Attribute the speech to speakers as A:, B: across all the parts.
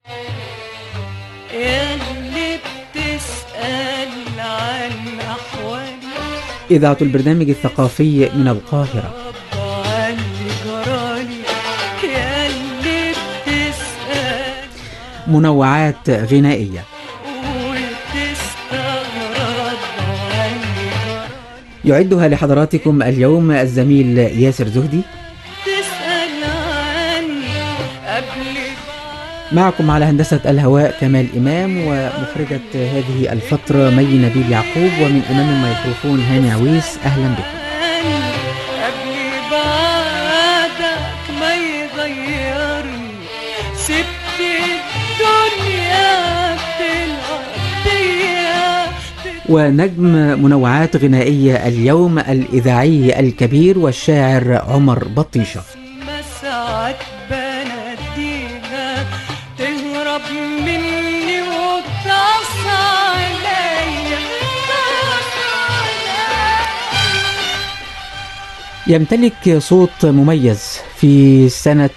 A: ياللي بتسأل عن أحوالي
B: إذاعة البرنامج الثقافي من القاهرة
A: رب عني جرالي ياللي بتسأل
B: منوعات غنائية
A: وبتستغرب عني جرالي
B: يعدها لحضراتكم اليوم الزميل ياسر زهدي
A: تسأل عني قبل
B: معكم على هندسة الهواء كمال إمام ومخرجة هذه الفترة مي نبيل يعقوب ومن أمام الميكروفون هاني عويس أهلا بكم
A: عني قبل بعدك ما يغيرني سبت الدنيا بالعطية
B: ونجم منوعات غنائية اليوم الإذاعي الكبير والشاعر عمر بطيشة
A: مساعات بناديها تهرب مني وتقص عليا تقص عليا
B: يمتلك صوت مميز في سنة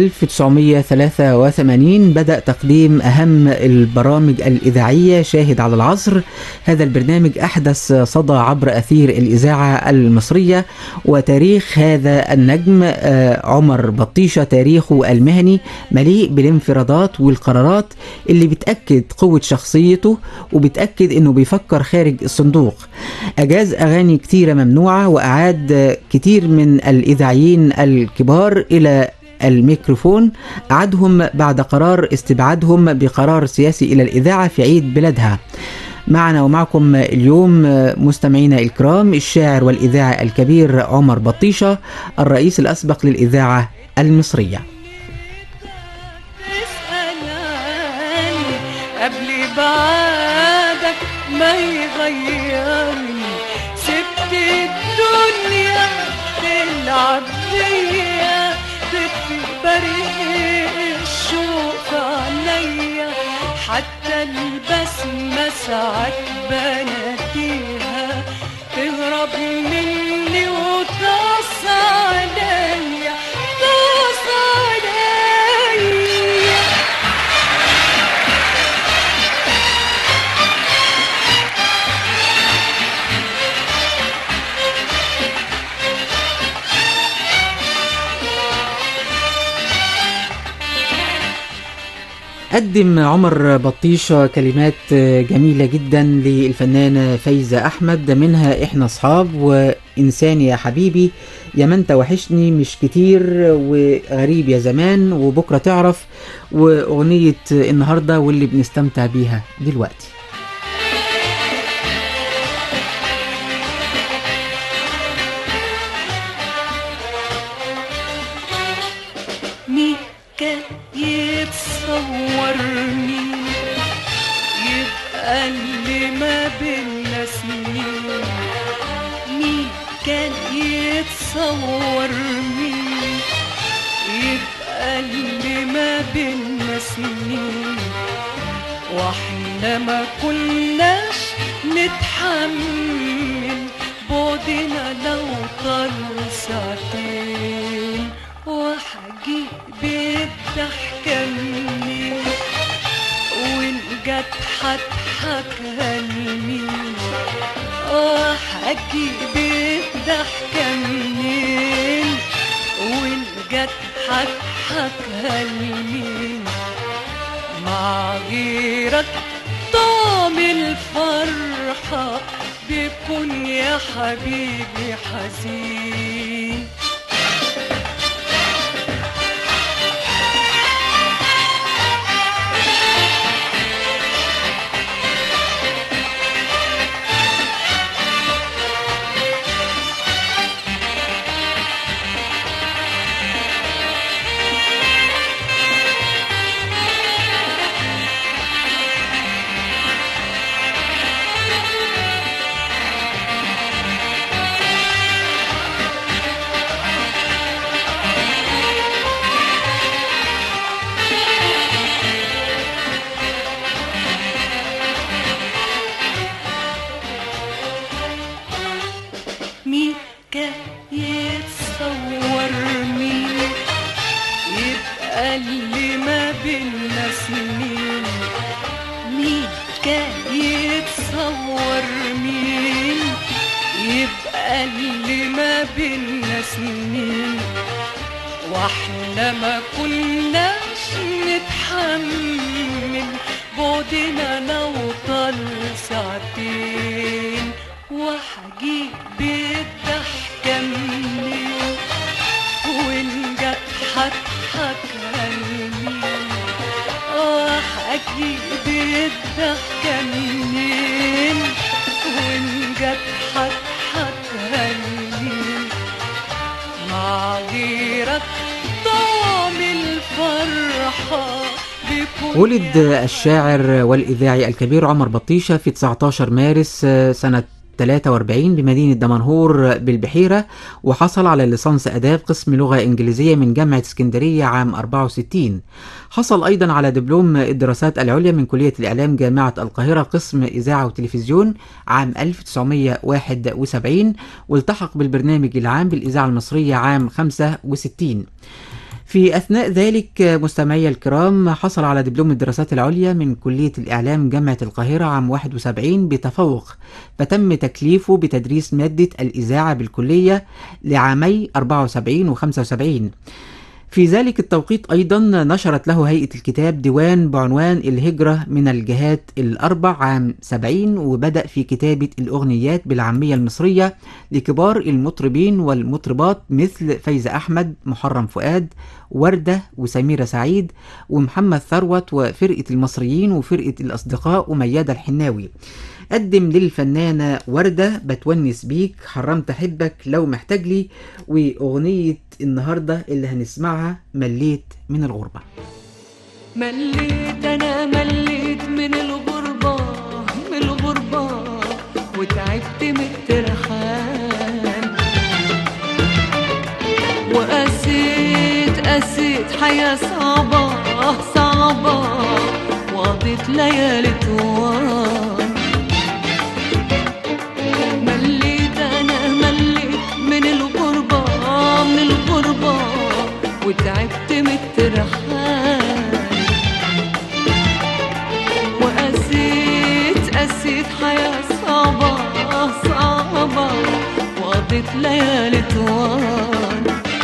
B: 1983 بدأ تقديم أهم البرامج الإذاعية شاهد على العصر هذا البرنامج أحدث صدى عبر أثير الإذاعة المصرية وتاريخ هذا النجم آه، عمر بطيشة تاريخه المهني مليء بالانفرادات والقرارات اللي بتأكد قوة شخصيته وبتأكد أنه بيفكر خارج الصندوق أجاز أغاني كتيرة ممنوعة وأعاد كتير من الإذاعيين الكبار إلى الميكروفون أعادهم بعد قرار استبعادهم بقرار سياسي إلى الإذاعة في عيد بلادها معنا ومعكم اليوم مستمعينا الكرام الشاعر والإذاعي الكبير عمر بطيشة الرئيس الأسبق للإذاعة المصرية
A: تسأل عني قبل بعدك ما يغيرني سبت الدنيا تلعب بيا تطفي بريق الشوق عليا حتى البسمة ساعات بناديها تهرب مني وتقص عليا تقص عليا
B: قدم عمر بطيشة كلمات جميلة جدا للفنانة فايزة أحمد منها إحنا أصحاب وإنسان يا حبيبي يا ما أنت وحشني مش كتير وغريب يا زمان وبكرة تعرف وأغنية النهاردة واللي بنستمتع بيها دلوقتي
A: مين كان يتصور مين يبقى اللي ما بينا سنين مين كان يتصور مين يبقى اللي ما بينا سنين واحنا ما كناش نتحمل بعدنا لو طال ساعتين وحجيب الضحكة منين وإن جت هضحكها لمين وحجيب الضحكة منين وإن جت هضحكها لمين مع غيرك طعم الفرحة بيكون يا حبيبي حزين ما بينا سنين مين كان يتصور مين يبقى اللي ما بينا سنين واحنا ما كناش نتحمل بعدنا لو طال ساعتين وهجيب الضحكة منين وإن جت هضحك لمين اه هجيب الضحكة منين وإن جت هضحك لمين مع غيرك طعم الفرحة بيكون
B: ولد الشاعر والإذاعي الكبير عمر بطيشة في 19 مارس سنة 43 بمدينة دمنهور بالبحيرة وحصل على ليسانس آداب قسم لغة إنجليزية من جامعة اسكندرية عام 64 حصل أيضا على دبلوم الدراسات العليا من كلية الإعلام جامعة القاهرة قسم إذاعة وتلفزيون عام 1971 والتحق بالبرنامج العام بالإذاعة المصرية عام 65 في أثناء ذلك مستمعي الكرام حصل على دبلوم الدراسات العليا من كلية الإعلام جامعة القاهرة عام 71 بتفوق فتم تكليفه بتدريس مادة الإذاعة بالكلية لعامي 74 و 75 في ذلك التوقيت أيضا نشرت له هيئة الكتاب ديوان بعنوان الهجرة من الجهات الأربع عام 70 وبدأ في كتابة الأغنيات بالعامية المصرية لكبار المطربين والمطربات مثل فايزة أحمد محرم فؤاد وردة وسميرة سعيد ومحمد ثروت وفرقة المصريين وفرقة الأصدقاء وميادة الحناوي قدم للفنانة وردة بتونس بيك حرمت أحبك لو محتاج لي وأغنية النهاردة اللي هنسمعها مليت من الغربة
A: مليت انا مليت من الغربة من الغربة وتعبت من الترحال وقسيت قسيت حياة صعبة صعبة وقضيت ليالي طوال مليت انا مليت من الغربة من الغربة وتعبت من الترحال وقسيت قسيت حياة صعبة صعبة وقضيت ليالي طوال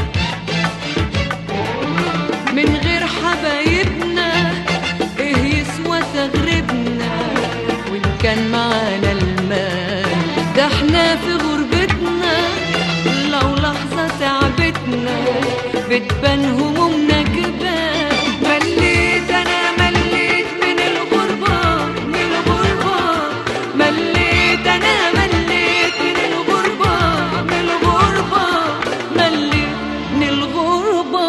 A: من غير حبايبنا ايه يسوى تغربنا وان كان معانا المال ده احنا في غربتنا لو لحظة تعبتنا بتبان همومنا جبال مليت انا مليت من الغربة من الغربة مليت انا مليت من الغربة من الغربة مليت من الغربة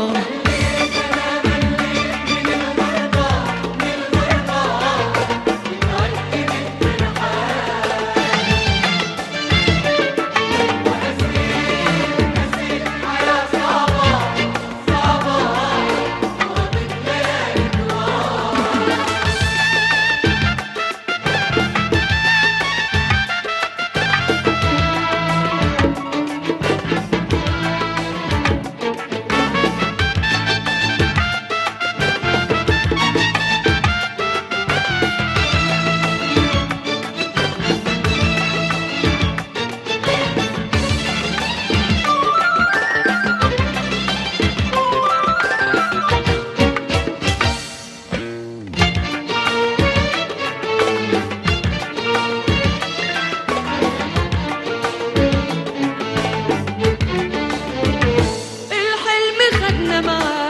A: الحلم خدنا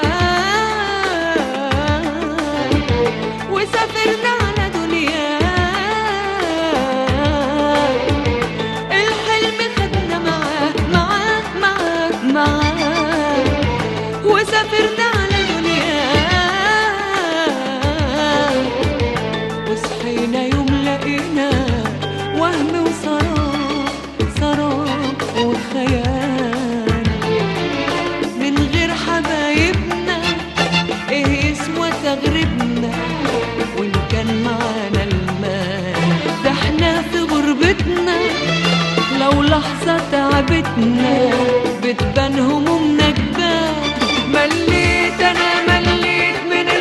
A: معاه وسافرنا على دنيا الحلم خدنا معاه معاه معاه معاه وسافرنا على دنيا وصحينا يوم لقينا وهم وسراب سراب وخيال من غير حبايبنا ايه يسوى تغربنا وان كان معانا المال ده احنا في غربتنا لو لحظة تعبتنا بتبان همومنا جبال مليت انا مليت من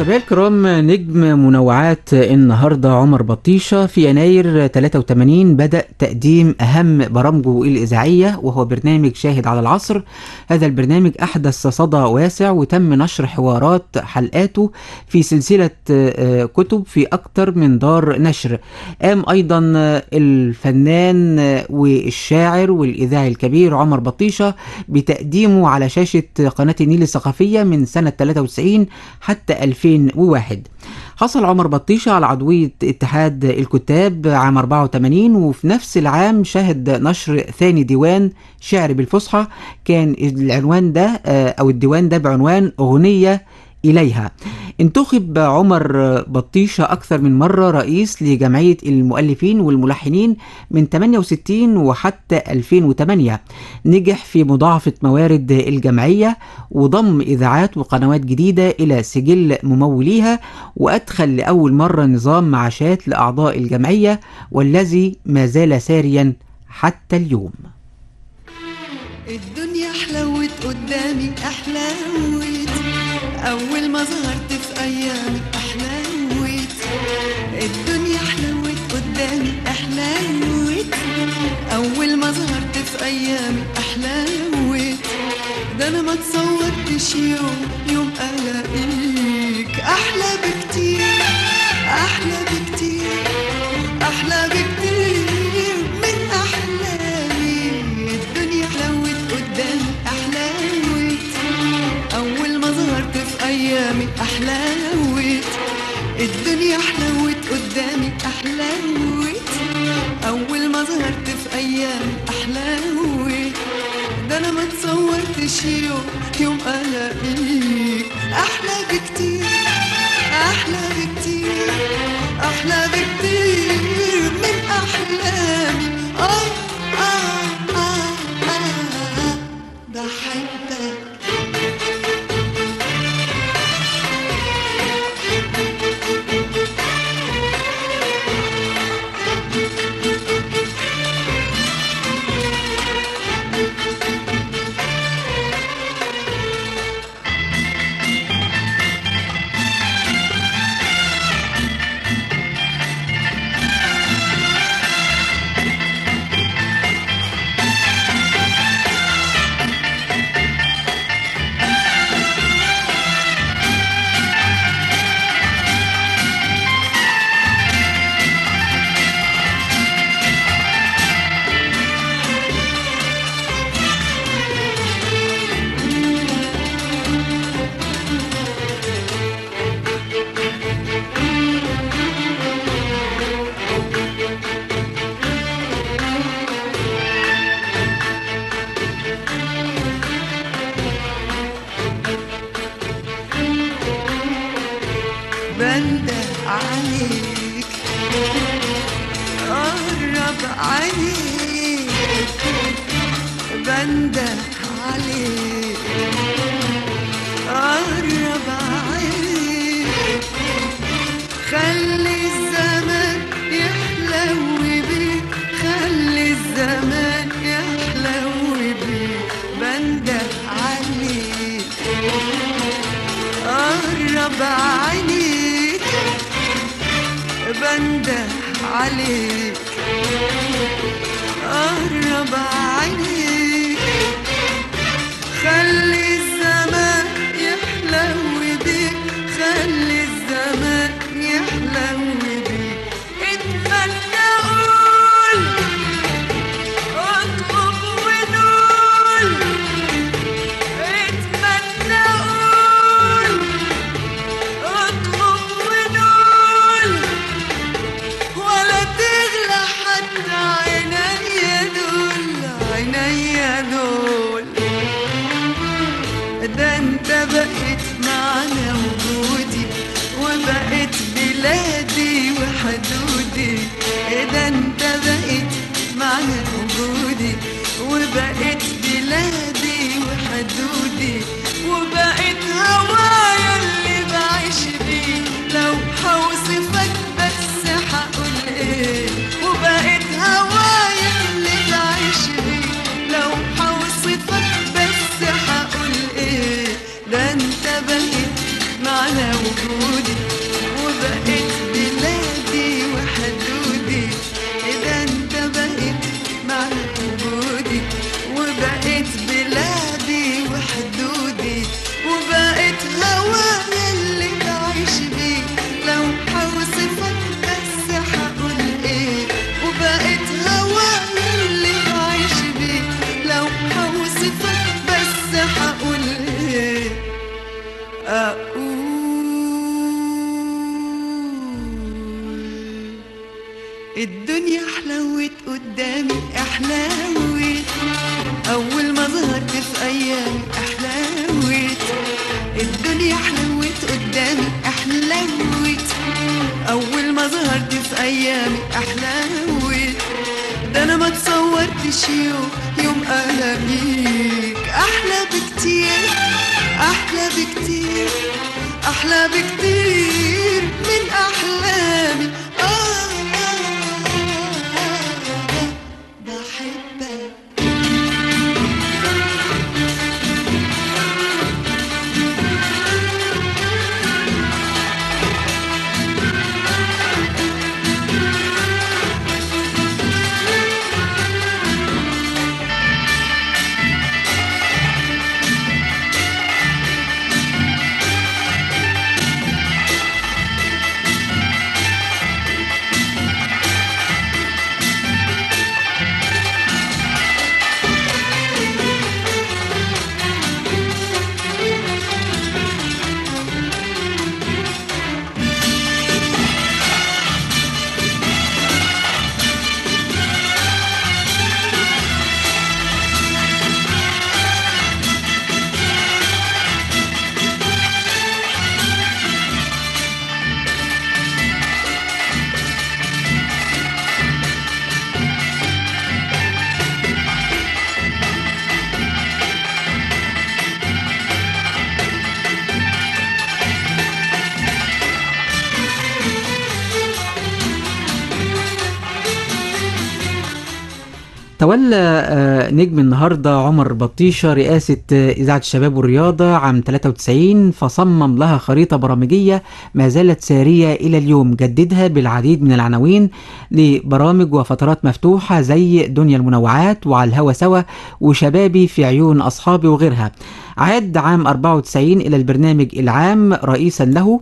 B: متابعي الكرام نجم منوعات النهارده عمر بطيشه في يناير 83 بدا تقديم اهم برامجه الاذاعيه وهو برنامج شاهد على العصر هذا البرنامج احدث صدى واسع وتم نشر حوارات حلقاته في سلسله آه، كتب في اكثر من دار نشر قام ايضا الفنان والشاعر والاذاعي الكبير عمر بطيشه بتقديمه على شاشه قناه النيل الثقافيه من سنه 93 حتى 2001 حصل عمر بطيشة على عضوية اتحاد الكتاب عام 84 وفي نفس العام شهد نشر ثاني ديوان شعر بالفصحى كان العنوان ده آه، أو الديوان ده بعنوان أغنية إليها انتخب عمر بطيشة أكثر من مرة رئيس لجمعية المؤلفين والملحنين من 68 وحتى 2008 نجح في مضاعفة موارد الجمعية وضم إذاعات وقنوات جديدة إلى سجل مموليها وأدخل لأول مرة نظام معاشات لأعضاء الجمعية والذي ما زال ساريا حتى اليوم
A: الدنيا حلوت قدامي احلوت اول ما ظهرت في ايامي احلوت الدنيا حلوت قدامي احلوت اول ما ظهرت في ايامي احلوت ده انا ما تصورتش يوم يوم الاقيك احلى بكتير احلى بكتير احلى بكتير من احلامي الدنيا حلوت قدامي احلوت اول ما ظهرت في ايامي احلوت الدنيا حلوت قدامي احلوت اول ما ظهرت في ايامي احلوت ده انا ما تصورتش يوم يوم الاقيك احلى بكتير احلى بكتير احلى بكتير من احلامي اه اه اه اه بحبك بنده عليك قرب عليك بنده عليك قرب عليك خلي الزمان يحلو بيك خلي الزمان يحلو بيك بنده عليك قرب عينيك بنده عليك قرب عينيك خلي الزمان يحلو بيك خلي الزمان يحلو بيك اتمنى قول اطلب ونقول اتمنى قول اطلب ونقول ولا تغلى حتى عينيا دول عينيا دول ده انت بقيت معنا وجودي وبقيت بلادي وحدودي ده انت بقيت معنا وجودي وبقيت بلادي وحدودي وبقيت هوايا اللي بعيش بيه لو حوصفك بس هقول ايه وبقيت هوايا اللي بعيش بيه لو حوصفك بس هقول ايه ده انت بقيت معنا وجودي الدنيا حلوت قدامي احلاوت اول ما ظهرت في ايامي احلاوت الدنيا حلوت قدامي احلاوت اول ما ظهرت في ايامي احلاوت ده انا ما تصورتش يوم يوم الاقيك احلى بكتير احلى بكتير احلى بكتير من احلامي آه آه آه آه بحبك
B: تولى آه، نجم النهارده عمر بطيشه رئاسه آه، اذاعه الشباب والرياضه عام 93 فصمم لها خريطه برامجيه ما زالت ساريه الى اليوم جددها بالعديد من العناوين لبرامج وفترات مفتوحه زي دنيا المنوعات وعلى الهوى سوا وشبابي في عيون اصحابي وغيرها عاد عام 94 الى البرنامج العام رئيسا له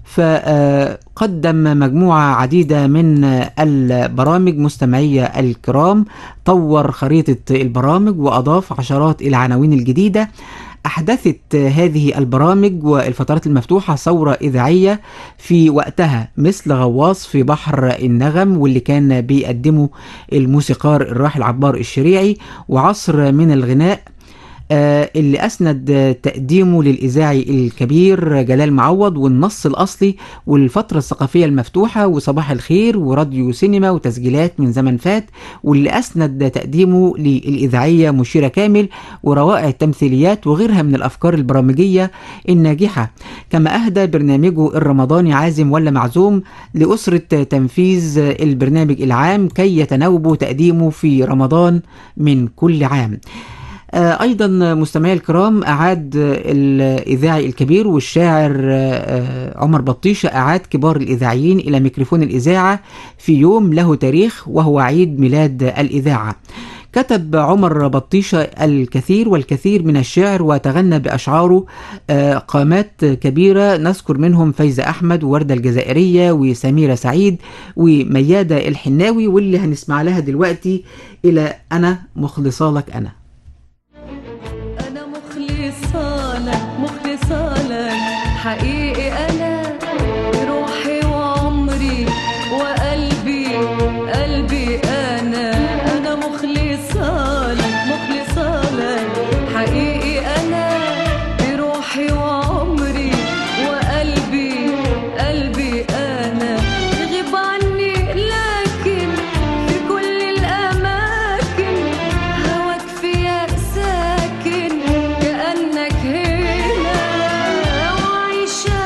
B: فقدم مجموعة عديدة من البرامج مستمعية الكرام طور خريطة البرامج وأضاف عشرات العناوين الجديدة أحدثت هذه البرامج والفترات المفتوحة ثورة إذاعية في وقتها مثل غواص في بحر النغم واللي كان بيقدمه الموسيقار الراحل عبار الشريعي وعصر من الغناء آه، اللي أسند تقديمه للإذاعي الكبير جلال معوض والنص الأصلي والفترة الثقافية المفتوحة وصباح الخير وراديو سينما وتسجيلات من زمن فات واللي أسند تقديمه للإذاعية مشيرة كامل وروائع التمثيليات وغيرها من الأفكار البرامجية الناجحة كما أهدى برنامجه الرمضاني عازم ولا معزوم لأسرة تنفيذ البرنامج العام كي يتناوبوا تقديمه في رمضان من كل عام آه، ايضا مستمعي الكرام اعاد الاذاعي الكبير والشاعر آه، عمر بطيشه اعاد كبار الاذاعيين الى ميكروفون الاذاعه في يوم له تاريخ وهو عيد ميلاد الاذاعه كتب عمر بطيشة الكثير والكثير من الشعر وتغنى بأشعاره آه، قامات كبيرة نذكر منهم فايزة أحمد ووردة الجزائرية وسميرة سعيد وميادة الحناوي واللي هنسمع لها دلوقتي إلى أنا مخلصة لك أنا
C: أنا مخلصة لك مخلصة لك حقيقي أنا روحي وعمري وقلبي قلبي أنا أنا مخلصة لك مخلصة لك حقيقي أنا بروحي وعمري وقلبي قلبي أنا غيب عني لكن في كل الأماكن هواك فيا ساكن كأنك هنا وعايشة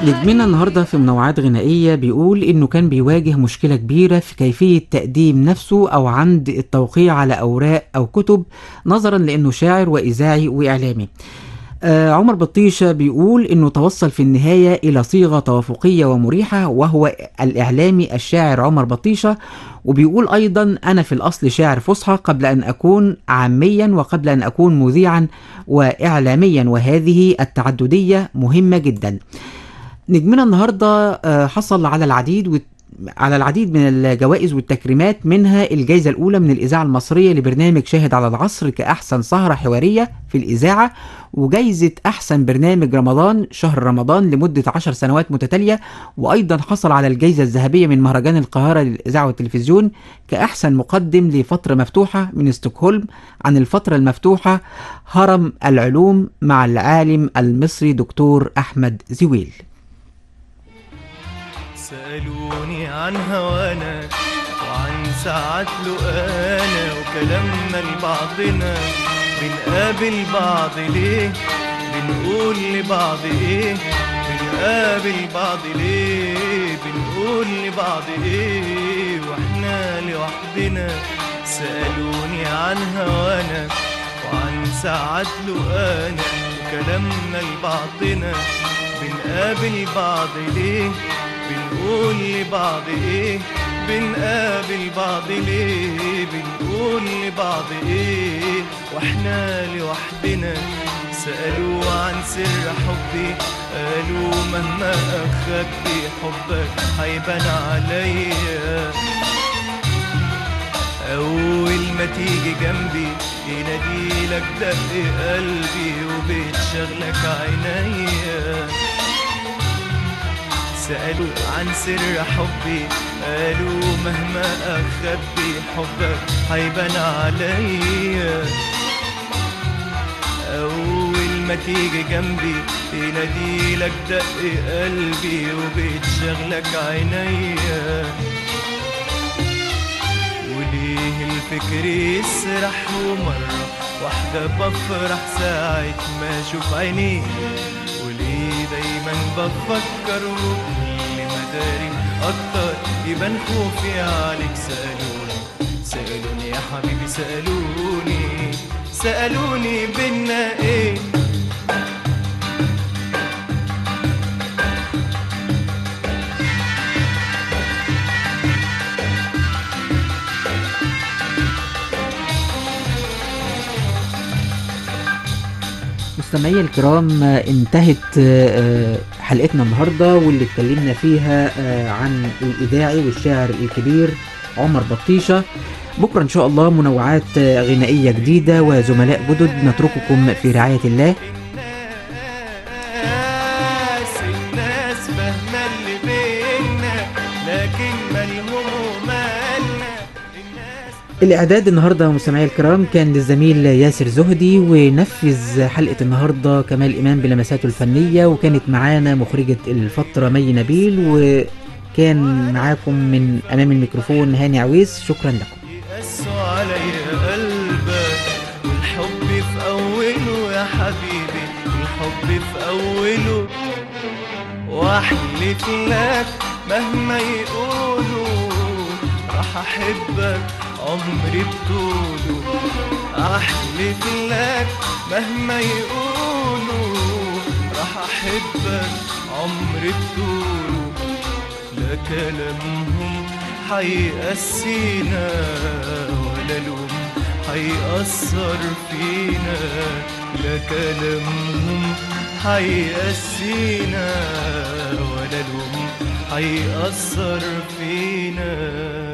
B: نجمنا النهارده في منوعات غنائيه بيقول انه كان بيواجه مشكله كبيره في كيفيه تقديم نفسه او عند التوقيع على اوراق او كتب نظرا لانه شاعر واذاعي واعلامي. آه عمر بطيشه بيقول انه توصل في النهايه الى صيغه توافقيه ومريحه وهو الاعلامي الشاعر عمر بطيشه وبيقول ايضا انا في الاصل شاعر فصحى قبل ان اكون عاميا وقبل ان اكون مذيعا واعلاميا وهذه التعدديه مهمه جدا. نجمنا النهارده آه، حصل على العديد وت... على العديد من الجوائز والتكريمات منها الجائزة الأولى من الإذاعة المصرية لبرنامج شاهد على العصر كأحسن سهرة حوارية في الإذاعة وجائزة أحسن برنامج رمضان شهر رمضان لمدة عشر سنوات متتالية وأيضا حصل على الجائزة الذهبية من مهرجان القاهرة للإذاعة والتلفزيون كأحسن مقدم لفترة مفتوحة من ستوكهولم عن الفترة المفتوحة هرم العلوم مع العالم المصري دكتور أحمد زويل
D: سألوني عن هوانا وعن ساعات لقانا وكلامنا لبعضنا بنقابل بعض ليه بنقول لبعض ايه بنقابل بعض ليه بنقول لبعض ايه واحنا لوحدنا سألوني عن هوانا وعن ساعات لقانا وكلامنا لبعضنا بنقابل بعض ليه بنقول لبعض ايه بنقابل بعض ليه بنقول لبعض ايه واحنا لوحدنا سألوا عن سر حبي قالوا مهما أخبي حبك هيبان عليا أول ما تيجي جنبي يناديلك دق قلبي وبتشغلك عينيا سألوا عن سر حبي قالوا مهما أخبي حبك هيبان عليا أول ما تيجي جنبي يناديلك دق قلبي وبتشغلك عينيا وليه الفكر يسرح ومرة واحدة بفرح ساعة ما أشوف عينيك وليه دايما بفكر وكل ما داري أكتر يبان خوفي عليك سألوني سألوني يا حبيبي سألوني سألوني بينا ايه
B: مستمعي الكرام آه، انتهت آه، حلقتنا النهارده واللي اتكلمنا فيها آه، عن الاذاعي والشاعر الكبير عمر بطيشه بكره ان شاء الله منوعات آه، غنائيه جديده وزملاء جدد نترككم في رعايه الله
D: الناس الناس فاهمة اللي بينا لكن مالهم مالنا الناس
B: الاعداد النهارده مستمعي الكرام كان للزميل ياسر زهدي ونفذ حلقه النهارده كمال امام بلمساته الفنيه وكانت معانا مخرجه الفتره مي نبيل وكان معاكم من امام الميكروفون هاني عويس شكرا لكم
D: يقسوا عليا قلبك والحب في أوله يا حبيبي الحب في أوله وأحلف لك مهما يقولوا راح أحبك عمري بطوله أحلف لك مهما يقولوا راح أحبك عمري بطوله لا كلامهم حيقسينا ولا لوم حيأثر فينا لا كلامهم حيقسينا ولا لوم حيأثر فينا